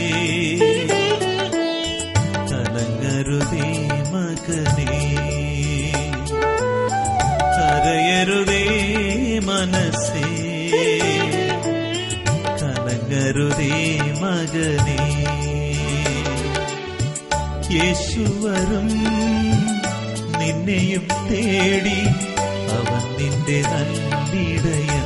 കലങ്ങരുതേ മകനേ കരയരുതേ മനസ്സേ കലങ്ങരുതേ മകനേ യേശുവരും നിന്നെയും തേടി അവൻ നിന്റെ നല്ലിടയൻ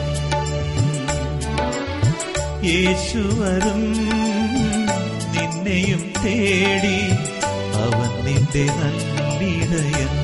യേശുവരും നിന്നെയും തേടി അവൻ നിന്റെ നല്ലിടയൻ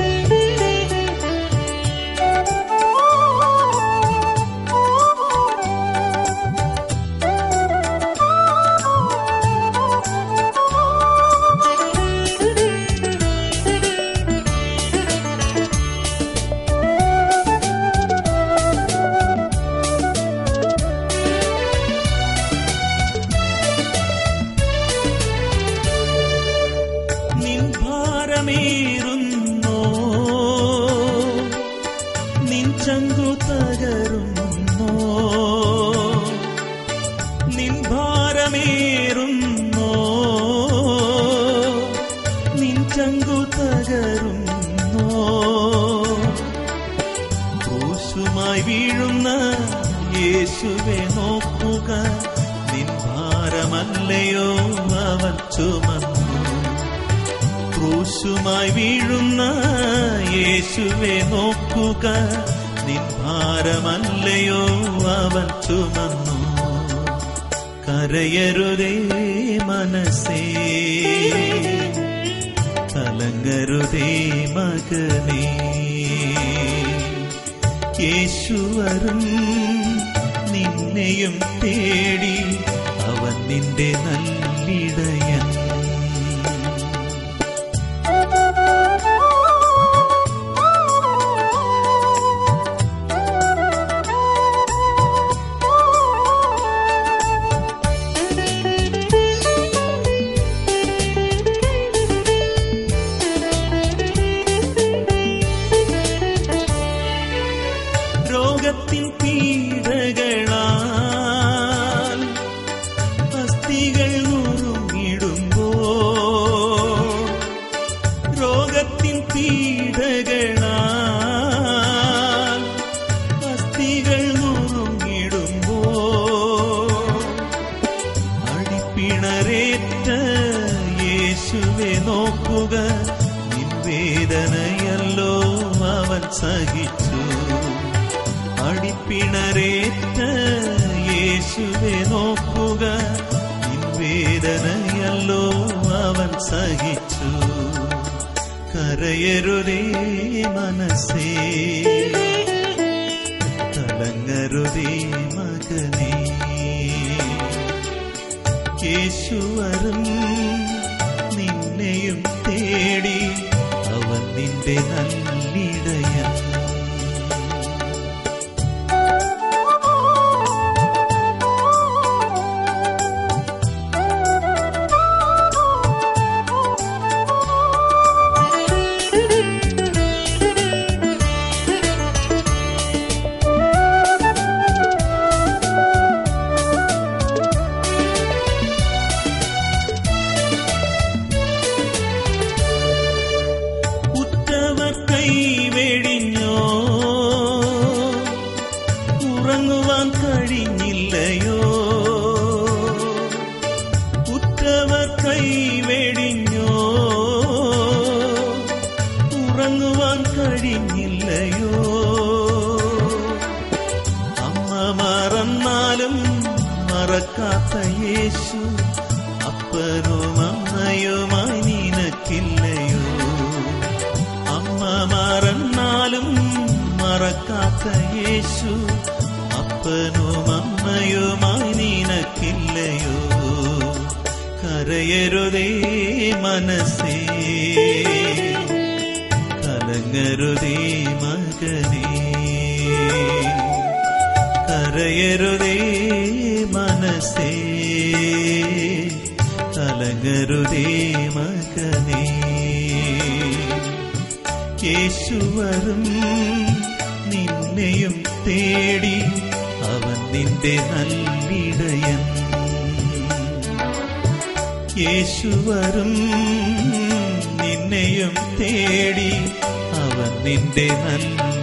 നിൻ ഭാരമേറുന്നോ നിൻ ചങ്കു തകരുന്നോ നിൻ ഭാരമേറുന്നോ നിൻ ചങ്കു തകരുന്നോ ക്രൂശുമായി വീഴുന്ന യേശുവെ നോക്കുക നിൻ ഭാരമല്ലയോ അവൻ ചുമന്നു ക്രൂശുമായി വീഴുന്ന യേശുവെ നോക്കുക നിൻ ഭാരമല്ലയോ അവൻ ചുമന്നു കരയരുതേ മനസ്സേ കലങ്കരുതേ മകനേ യേശുവരും നിന്നെയും തേടി അവൻ നിന്റെ നല്ലിടയൻ രോഗത്തിൻ പീഡകളാൽ അസ്ഥികൾ നുറുങ്ങിടുമ്പോ രോഗത്തിൻ പീഡകളാൽ അസ്ഥികൾ നുറുങ്ങിടുമ്പോ അടിപ്പിണരേറ്റ യേശുവെ നോക്കുക നിൻ വേദനയല്ലോ അവൻ സഹിച്ചു അടിപ്പിണരേറ്റ യേശുവെ നോക്കുക നിൻ വേദനയല്ലോ അവൻ സഹിച്ചു കരയരുതേ മനസ്സേ കലങ്ങരുതേ മകനേ യേശുവരും നിന്നെയും തേടി അവൻ നിന്റെ നല്ലിടയൻ ഉറ്റവർ കൈവെടിഞ്ഞോ ഉറങ്ങുവാൻ കഴിഞ്ഞില്ലയോ ഉറ്റവർ കൈവെടിഞ്ഞോ ഉറങ്ങുവാൻ കഴിഞ്ഞില്ലയോ അമ്മ മറന്നാലും മറക്കാത്ത യേശു അപ്പനും അമ്മയുമായി നിനക്കില്ലയോ അമ്മ മറന്നാലും മറക്കാത്ത യേശു അപ്പനും അമ്മയുമായി നിനക്കില്ലയോ കരയരുതേ മനസ്സേ കലങ്ങരുതേ മകനേ കരയരുതേ മനസ്സേ കലങ്ങരുതേ മകനേ യേശുവരും നിന്നെയും തേടി അവൻ നിന്റെ നല്ലിടയൻ യേശു വരും നിന്നെയും തേടി അവൻ നിന്റെ നല്ല